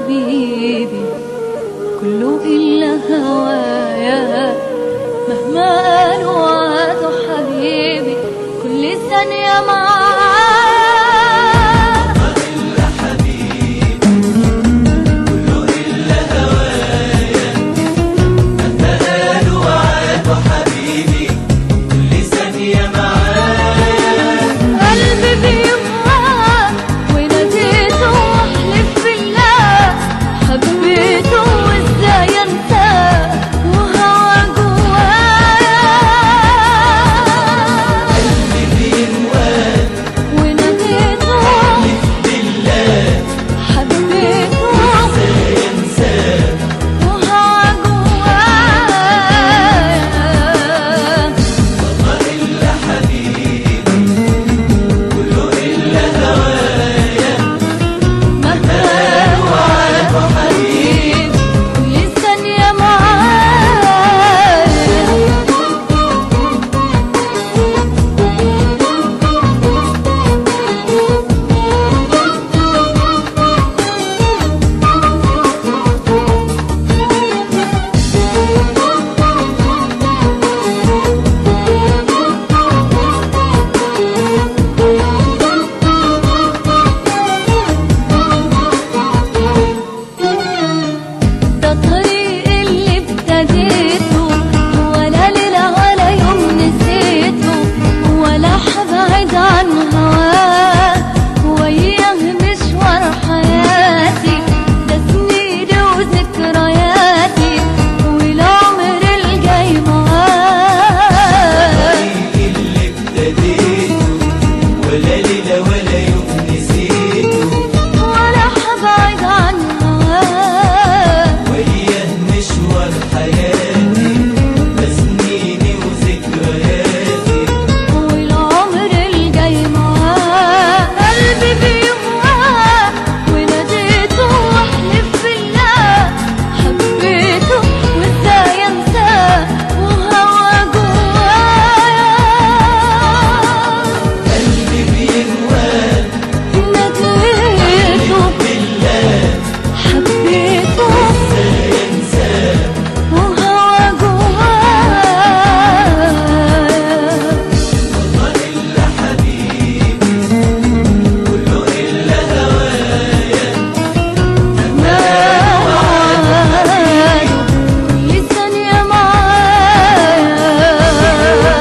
حبيبي كله إلا هوايا مهما قالوا عادوا حبيبي كل ثانية معاك قلبي بيبقى وناديته واحلف بالله حبيته وازاي انساه وهوى جوايا وناديته حبيته وهوى جوايا مهما وعد حبيب كل ثانية معايا ده الطريق اللي ابتديته ولا ليلة ولا يوم نسيته ولا حبعد عن هواه وياه مشوار حياتي ده سنيني وذكرياتي والعمر الجاي معاه اللي ابتديته ولا ليلة ولا يوم نسيته ولا حبعد عن هواه وياه مشوار حياتي بسنيني وذكرياتي والعمر الجاي معاه قلبي بيوعاه وناديته واحلف بالله حبيته وازاي انساه وهوى جوايا قلبي بينوال ناديته بالله حبيته ينساه وهوى جوايا والله إلا حبيبي كله إلا هوايا ما وعده كل ثانية معايا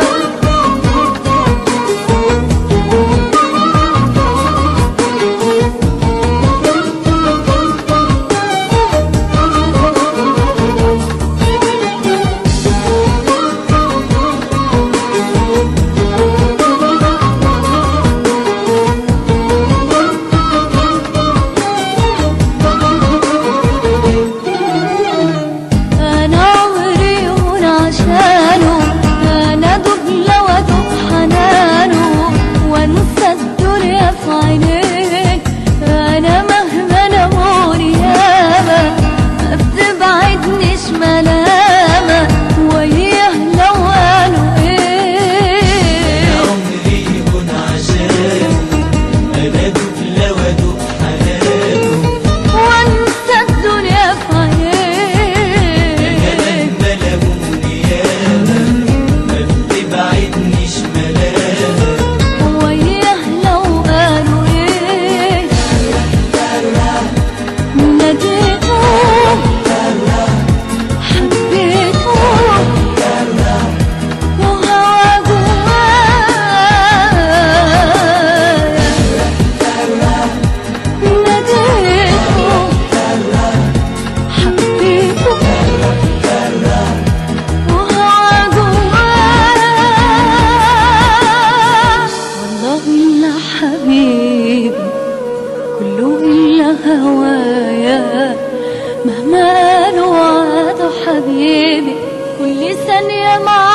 أنا عمري هون عشانه أنا دبلة وأدوب حنانه وأنسى الدنيا في عينيك أنا مهما نمر ياما ما بتبعدنيش ملامة وياه لو قالوا إيه عمري يكون عشانه أنا دبلة وأدوب حنانه وأنسى الدنيا في عينيك مهما لموني ياما ما بتبعدنيش ملامة وياه لو قالوا ايه ناديته حبيته وهوى جوايا ناديته حبيته وهوى جوايا والله إلا حبيبي كله إلا هوايا مهما قالوا عادوا حبيبي كل ثانية معاك